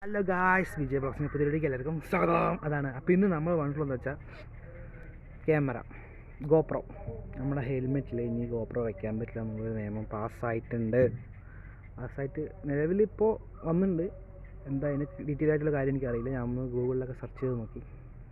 hello guys Vijay ബ്ലോഗ്സിന് പുതിയതിലേക്ക് എല്ലാവർക്കും സ്വാഗതം അതാണ് അപ്പോൾ ഇന്ന് നമ്മൾ വന്നിട്ടുള്ളതെന്ന് വെച്ചാൽ ക്യാമറ ഗോപ്രോ നമ്മുടെ ഹെൽമെറ്റിൽ ഇനി ഗോപ്രോ വയ്ക്കാൻ പറ്റില്ല എന്നുള്ളൊരു നിയമം പാസ്സായിട്ടുണ്ട് പാസ്സായിട്ട് നിലവിലിപ്പോൾ വന്നിട്ടുണ്ട് എന്താ അതിന് ഡീറ്റെയിൽ ആയിട്ടുള്ള കാര്യം എനിക്കറിയില്ല ഞാൻ ഒന്ന് ഗൂഗിളിലൊക്കെ സെർച്ച് ചെയ്ത് നോക്കി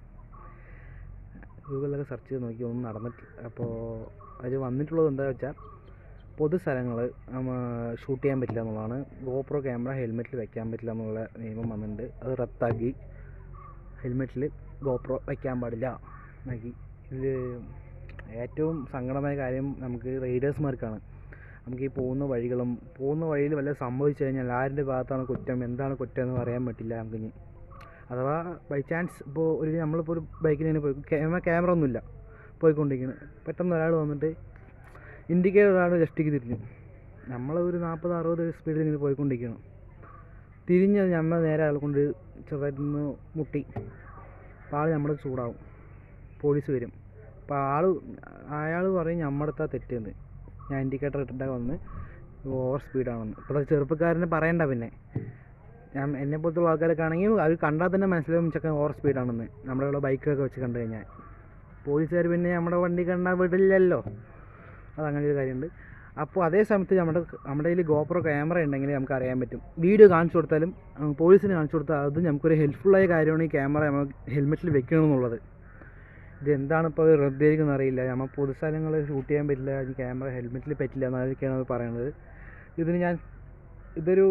ഗൂഗിളിലൊക്കെ സെർച്ച് ചെയ്ത് നോക്കി ഒന്നും നടന്നിട്ടില്ല അപ്പോൾ അത് വന്നിട്ടുള്ളത് എന്താ വെച്ചാൽ പൊതു സ്ഥലങ്ങൾ ഷൂട്ട് ചെയ്യാൻ പറ്റില്ല എന്നുള്ളതാണ് ഗോപ്രോ ക്യാമറ ഹെൽമെറ്റിൽ വെക്കാൻ പറ്റില്ല എന്നുള്ള നിയമം വന്നിട്ടുണ്ട് അത് റദ്ദാക്കി ഹെൽമെറ്റിൽ ഗോപ്രോ വയ്ക്കാൻ പാടില്ല എന്നാക്കി ഇതിൽ ഏറ്റവും സങ്കടമായ കാര്യം നമുക്ക് റൈഡേഴ്സ്മാർക്കാണ് നമുക്ക് ഈ പോകുന്ന വഴികളും പോകുന്ന വഴിയിൽ വല്ല സംഭവിച്ചു കഴിഞ്ഞാൽ ആരുടെ ഭാഗത്താണ് കുറ്റം എന്താണ് കുറ്റം എന്ന് പറയാൻ പറ്റില്ല നമുക്ക് ഇനി അഥവാ ബൈ ചാൻസ് ഇപ്പോൾ ഒരു നമ്മളിപ്പോൾ ഒരു ബൈക്കിന് തന്നെ പോയി ക്യാമറ ക്യാമറ ഒന്നുമില്ല പോയിക്കൊണ്ടിരിക്കുന്നത് പെട്ടെന്ന് ഒരാൾ വന്നിട്ട് ഇൻഡിക്കേറ്റർ ഒരാൾ ലെഫ്റ്റിക്ക് തിരിഞ്ഞു നമ്മൾ ഒരു നാൽപ്പത് അറുപത് സ്പീഡിൽ ഇങ്ങനെ പോയിക്കൊണ്ടിരിക്കണം തിരിഞ്ഞ് നമ്മൾ നേരെ ആളെ കൊണ്ട് ചെറുതായിട്ടൊന്ന് മുട്ടി അപ്പോൾ ആൾ നമ്മുടെ ചൂടാവും പോലീസ് വരും അപ്പോൾ ആൾ അയാൾ പറയും നമ്മുടെ അടുത്താ തെറ്റെന്ന് ഞാൻ ഇൻഡിക്കേറ്റർ ഇട്ടിട്ടാണ് വന്ന് ഓവർ സ്പീഡാണെന്ന് ഇപ്പോൾ ചെറുപ്പക്കാരനെ പറയണ്ട പിന്നെ ഞാൻ എന്നെ പോലത്തുള്ള ആൾക്കാരൊക്കെ ആണെങ്കിൽ അവർ കണ്ടാൽ തന്നെ മനസ്സിലാവും ചെക്കൻ ഓവർ സ്പീഡാണെന്ന് നമ്മുടെ ഇവിടെ ബൈക്കൊക്കെ വെച്ച് കണ്ടു കഴിഞ്ഞാൽ പോലീസുകാർ പിന്നെ നമ്മുടെ വണ്ടി കണ്ടാൽ വിടില്ലല്ലോ അതങ്ങനെ ഒരു കാര്യമുണ്ട് അപ്പോൾ അതേ സമയത്ത് നമ്മുടെ നമ്മുടെ കയ്യിൽ ഗോപ്രോ ക്യാമറ ഉണ്ടെങ്കിൽ നമുക്ക് അറിയാൻ പറ്റും വീഡിയോ കാണിച്ചു കൊടുത്താലും ഉം, പോലീസിന് കാണിച്ചു കൊടുത്താൽ അത് നമുക്കൊരു ഹെൽപ്ഫുള്ളായ കാര്യമാണ് ഈ ക്യാമറ നമ്മൾ ഹെൽമെറ്റിൽ വെക്കണമെന്നുള്ളത് ഇത് എന്താണ് ഇപ്പോൾ റദ്ദായിരിക്കുന്നത് അറിയില്ല നമ്മൾ പൊതുസ്ഥലങ്ങൾ ഷൂട്ട് ചെയ്യാൻ പറ്റില്ല ഈ ക്യാമറ ഹെൽമെറ്റിൽ പറ്റില്ല എന്നതൊക്കെയാണ് അത് പറയുന്നത് ഇതിന് ഞാൻ ഇതൊരു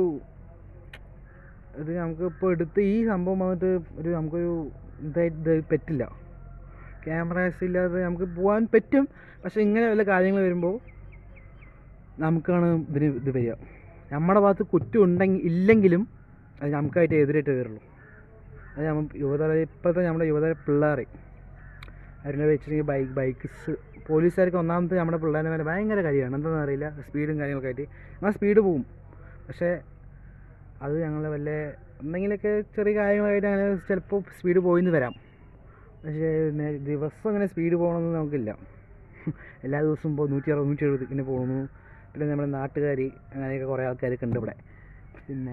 ഇത് നമുക്ക് ഇപ്പോൾ എടുത്ത് ഈ സംഭവം വന്നിട്ട് ഒരു നമുക്കൊരു ഇതായിട്ട് ഇത് പറ്റില്ല ക്യാമറാസ് ഇല്ലാതെ നമുക്ക് പോകാൻ പറ്റും പക്ഷേ ഇങ്ങനെ വല്ല കാര്യങ്ങൾ വരുമ്പോൾ നമുക്കാണ് ഇതിന് ഇത് വരിക നമ്മുടെ ഭാഗത്ത് കുറ്റം ഉണ്ടെങ്കിൽ ഇല്ലെങ്കിലും അത് നമുക്കായിട്ട് എതിരായിട്ട് വരുള്ളൂ അത് നമ്മൾ യുവതല ഇപ്പോഴത്തെ നമ്മുടെ യുവതല പിള്ളേർ അവരുടെ വെച്ചിട്ടുണ്ടെങ്കിൽ ബൈക്ക് ബൈക്ക്സ് പോലീസുകാർക്ക് ഒന്നാമത്തെ നമ്മുടെ പിള്ളേരെ മേലെ ഭയങ്കര കാര്യമാണ് എന്താണെന്ന് അറിയില്ല സ്പീഡും കാര്യങ്ങളൊക്കെ ആയിട്ട് എന്നാൽ സ്പീഡ് പോവും പക്ഷേ അത് ഞങ്ങൾ വല്ല എന്തെങ്കിലുമൊക്കെ ചെറിയ കാര്യങ്ങളായിട്ട് അങ്ങനെ ചിലപ്പോൾ സ്പീഡ് പോയിന്ന് വരാം പക്ഷേ നേ- ദിവസം അങ്ങനെ സ്പീഡ് പോകണമെന്ന് നമുക്കില്ല എല്ലാ ദിവസവും ഇപ്പോൾ നൂറ്റി അറുപത് നൂറ്റി എഴുപത് ഇങ്ങനെ പോകുന്നു പിന്നെ നമ്മുടെ നാട്ടുകാർ അങ്ങനെയൊക്കെ കുറേ ആൾക്കാരൊക്കെ ഉണ്ട് ഇവിടെ പിന്നെ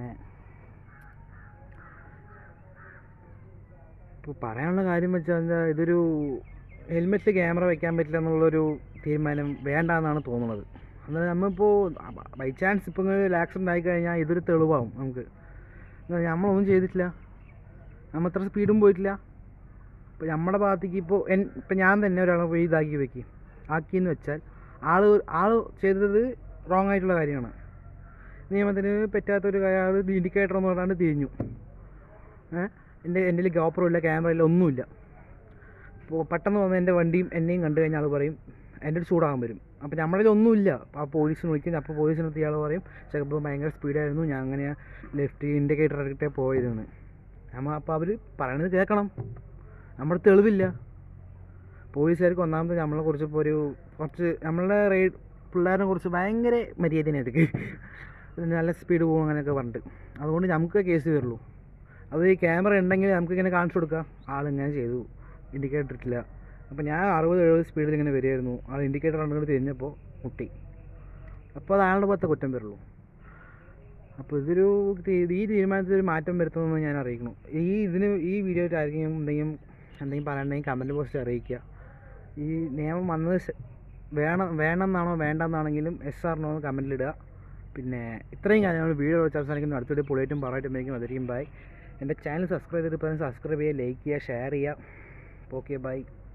ഇപ്പോൾ പറയാനുള്ള കാര്യം വെച്ചാൽ എന്താ ഇതൊരു ഹെൽമെറ്റ് ക്യാമറ വെക്കാൻ പറ്റില്ല എന്നുള്ളൊരു തീരുമാനം വേണ്ട എന്നാണ് തോന്നുന്നത് എന്നാൽ നമ്മളിപ്പോൾ ബൈ ചാൻസ് ഇപ്പോൾ ഇങ്ങനെ ആക്സിഡൻ്റ് ആയി കഴിഞ്ഞാൽ ഇതൊരു തെളിവാകും നമുക്ക് എന്നാൽ നമ്മളൊന്നും ചെയ്തിട്ടില്ല നമ്മൾ അത്ര സ്പീഡും പോയിട്ടില്ല ഇപ്പോൾ നമ്മുടെ ഭാഗത്തേക്ക് ഇപ്പോൾ എൻ ഇപ്പം ഞാൻ തന്നെ ഒരാളെ പോയി ഇതാക്കി വെക്കും ആക്കിയെന്ന് വെച്ചാൽ ആൾ ആൾ ചെയ്തത് റോങ് ആയിട്ടുള്ള കാര്യമാണ് നിയമത്തിന് പറ്റാത്തൊരു അയാൾ ഇൻഡിക്കേറ്റർ എന്ന് പറഞ്ഞാണ്ട് തിരിഞ്ഞു ഏഹ് എൻ്റെ എൻ്റെ കയ്യിൽ ഗോപ്രോ ഇല്ല ക്യാമറ ഇല്ല ഒന്നുമില്ല അപ്പോൾ പെട്ടെന്ന് വന്ന് എൻ്റെ വണ്ടിയും എന്നെയും കണ്ടു കഴിഞ്ഞാൽ ആൾ പറയും എൻ്റെ ഒരു ചൂടാകാൻ വരും അപ്പോൾ നമ്മുടെ കയ്യിൽ ഒന്നുമില്ല അപ്പോൾ ആ പോലീസിന് വിളിക്കും അപ്പോൾ പോലീസിനടുത്ത് ഇയാൾ പറയും ചിലപ്പോൾ ഭയങ്കര സ്പീഡായിരുന്നു ഞാൻ അങ്ങനെ ലെഫ്റ്റ് ഇൻഡിക്കേറ്റർ ഇട്ടിട്ടേ പോയതെന്ന് നമ്മൾ അപ്പോൾ അവർ പറയണത് കേൾക്കണം നമ്മുടെ തെളിവില്ല പോലീസുകാർക്ക് ഒന്നാമത് നമ്മളെ കുറിച്ച് ഇപ്പോൾ ഒരു കുറച്ച് നമ്മളുടെ റൈഡ് പിള്ളേരെ കുറിച്ച് ഭയങ്കര മര്യാദയാണ് ഇതൊക്കെ നല്ല സ്പീഡ് പോകും അങ്ങനെയൊക്കെ പറഞ്ഞിട്ട് അതുകൊണ്ട് നമുക്ക് കേസ് വരുള്ളൂ അത് ഈ ക്യാമറ ഉണ്ടെങ്കിൽ നമുക്ക് ഇങ്ങനെ കാണിച്ചു കൊടുക്കാം ആളിങ്ങനെ ചെയ്തു ഇൻഡിക്കേറ്റർ ഇട്ടില്ല അപ്പോൾ ഞാൻ അറുപത് എഴുപത് സ്പീഡിൽ ഇങ്ങനെ വരികയായിരുന്നു ആൾ ഇൻഡിക്കേറ്റർ കണ്ടുകൊണ്ട് തിരിഞ്ഞപ്പോൾ മുട്ടി അപ്പോൾ അത് ആളുടെ ഭാഗത്തെ കുറ്റം വരുള്ളൂ അപ്പോൾ ഇതൊരു തീ- ഈ തീരുമാനത്തിൽ ഒരു മാറ്റം വരുത്തണമെന്ന് ഞാൻ അറിയിക്കണം ഈ ഇതിന് ഈ വീഡിയോ ആയിട്ട് ആരെങ്കിലും എന്തെങ്കിലും എന്തെങ്കിലും പറയണമെങ്കിൽ കമൻറ്റ് ബോക്സിൽ അറിയിക്കുക ഈ നിയമം വന്നത് ശ- വേണം വേണമെന്നാണോ വേണ്ടെന്നാണെങ്കിലും എസ് ആറിനോ കമൻറ്റിലിടുക പിന്നെ ഇത്രയും കാര്യങ്ങൾ വീഡിയോ അവസാനിക്കുന്ന അടുത്തൊരു പൊളിയായിട്ടും പറയിട്ടുണ്ടെങ്കിൽ അതായിരിക്കും ബൈ എൻ്റെ ചാനൽ സബ്സ്ക്രൈബ് ചെയ്തിട്ട് സബ്സ്ക്രൈബ് ചെയ്യുക ലൈക്ക് ചെയ്യുക ഷെയർ ചെയ്യുക ഓക്കെ ബൈ